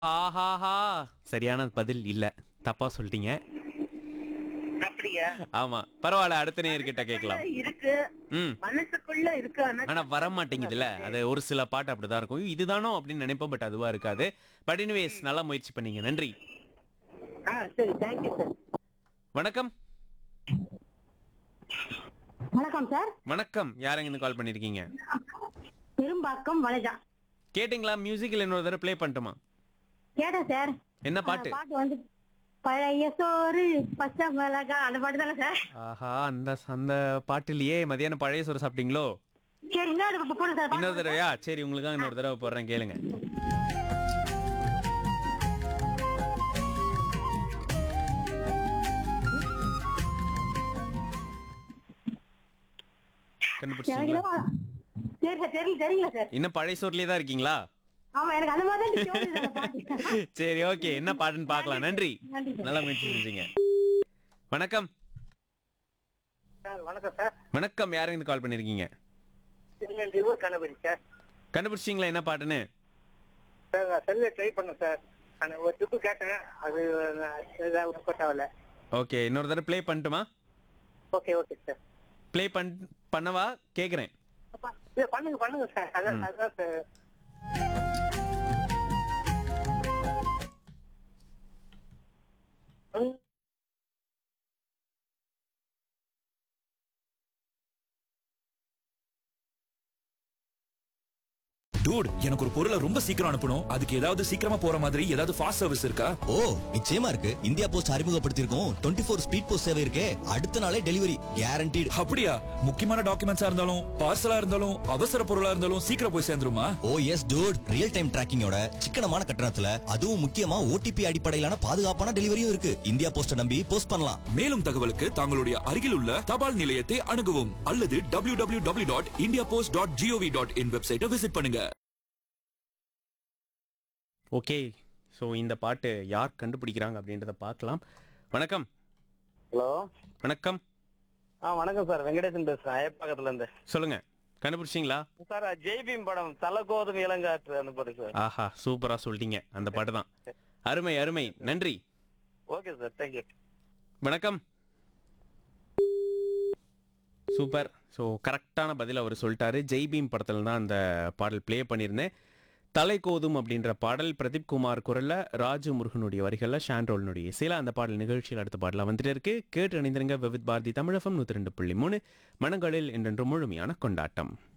ஆஹாஹா சரியான பதில் இல்ல தப்பா சொல்லிட்டீங்க அப்படியா ஆமா பரவாயில்ல அடுத்த நேயர்கிட்ட கேட்கலாம் இருக்கு ம் மனசுக்குள்ள இருக்கு ஆனா ஆனா வர மாட்டேங்குதுல்ல அது ஒரு சில பாட்டு அப்படிதான் இருக்கும் இதுதானோ அப்படின்னு நினைப்போம் பட் அதுவா இருக்காது பட் எனிவேஸ் நல்லா முயற்சி பண்ணீங்க நன்றி ஆ சரி தேங்க்யூ சார் வணக்கம் வணக்கம் சார் வணக்கம் யாரெங்கன்னு கால் பண்ணிருக்கீங்க பெரும்பாக்கம் வளைஜா கேட்டிங்களா மியூசிக்கில் இன்னொரு தடவை ப்ளே பண்ணட்டுமா கேட்டேன் சார் என்ன அந்த பாட்டு பாட்டு வந்து பழைய சோறு பச்சை மிளகா அந்த பாட்டு தானே சார் ஆஹா அந்த அந்த பாட்டுலயே மதியானம் பழைய சோறு சாப்பிட்டீங்களோ சரி இன்னொரு போடுங்க சார் இன்னொரு தடவையா சரி உங்களுக்காக இன்னொரு தடவை போடுறேன் கேளுங்க எனக்கு கண்டுபிடிச்சீங்களா என்னமோ- சரி சார் தெரியல தெரியல சார் இன்னும் பழைய சோறுலயே தான் இருக்கீங்களா ஆமா எனக்கு அந்த மாதிரி தான் தோணுது அந்த பாட்டு சரி ஓகே என்ன பாட்டுன்னு பார்க்கலாம் நன்றி நன்றி சார் நல்லா முயற்சி செஞ்சீங்க வணக்கம் சார் வணக்கம் சார் வணக்கம் யாருங்க கால் பண்ணிருக்கீங்க திருநெல்வேலி கணபதி சார் கண்டுபிடிச்சிங்களா என்ன பாட்டுன்னு சார் நான் செல்ல ட்ரை பண்ணேன் சார் அந்த ஒரு ட்ரிப்பு கேட்டேன் அது ஒர்க் ஆகல ஓகே இன்னொரு தடவை ப்ளே பண்ணட்டுமா ஓகே ஓகே சார் ப்ளே பண் பண்ணவா கேக்குறேன் இல்ல பண்ணுங்க பண்ணுங்க சார் அதான் அதான் சார் ம். டூட் எனக்கு ஒரு பொருளை ரொம்ப சீக்கிரம் அனுப்பணும் அதுக்கு ஏதாவது சீக்கிரமா போற மாதிரி ஏதாவது ஃபாஸ்ட் சர்வீஸ் இருக்கா ஓ நிச்சயமா இருக்கு இந்தியா போஸ்ட் அறிமுகப்படுத்தியிருக்கோம் டுவெண்ட்டி ஃபோர் ஸ்பீட் போஸ்ட் சேவை இருக்கே அடுத்த நாளே டெலிவரி கேரண்டீடு அப்படியா முக்கியமான டாக்குமெண்ட்ஸா இருந்தாலும் பார்சலா இருந்தாலும் அவசர பொருளா இருந்தாலும் சீக்கிரம் போய் சேர்ந்துருமா oh yes dude real time டிராக்கிங்கோட சிக்கனமான கட்டணத்துல அதுவும் முக்கியமா ஓடிபி அடிப்படையிலான பாதுகாப்பான டெலிவரியும் இருக்கு இந்தியா போஸ்ட நம்பி போஸ்ட் பண்ணலாம் மேலும் தகவலுக்கு தங்களுடைய அருகில் உள்ள தபால் நிலையத்தை அணுகவும் அல்லது W W W dot India Post dot GOV dot in வெப்சைட்டை விசிட் பண்ணுங்க ஓகே ஸோ இந்த பாட்டு யார் கண்டுபிடிக்கிறாங்க அப்படின்றத பார்க்கலாம் வணக்கம் ஹலோ வணக்கம் ஆ வணக்கம் சார் வெங்கடேசன் பேசுறேன் அயப்பாக்கத்துல இருந்து சொல்லுங்க கண்டுபிடிச்சிங்களா சார் ஜெய்பீம் படம் தலை கோதும் இளங்காற்று அந்த படம் சார் ஆஹா சூப்பரா சொல்லிட்டீங்க அந்த பாட்டு தான் அருமை அருமை நன்றி ஓகே சார் தேங்க்யூ வணக்கம் சூப்பர் ஸோ கரெக்டான பதில் அவர் சொல்லிட்டாரு ஜெய்பீம் படத்தில் தான் அந்த பாடல் ப்ளே பண்ணியிருந்தேன் தலைக்கோதும் அப்படின்ற பாடல் பிரதீப் குமார் குரல்ல ராஜு முருகனுடைய வரிகளில் ஷான்ரோலனுடைய இசையில் அந்த பாடல் நிகழ்ச்சியில் அடுத்த பாடலாம் வந்துட்டு இருக்கு கேட்டு அணிந்திருங்க விவித் பாரதி தமிழகம் நூற்றி ரெண்டு புள்ளி மூணு மனங்களில் என்றென்றும் முழுமையான கொண்டாட்டம்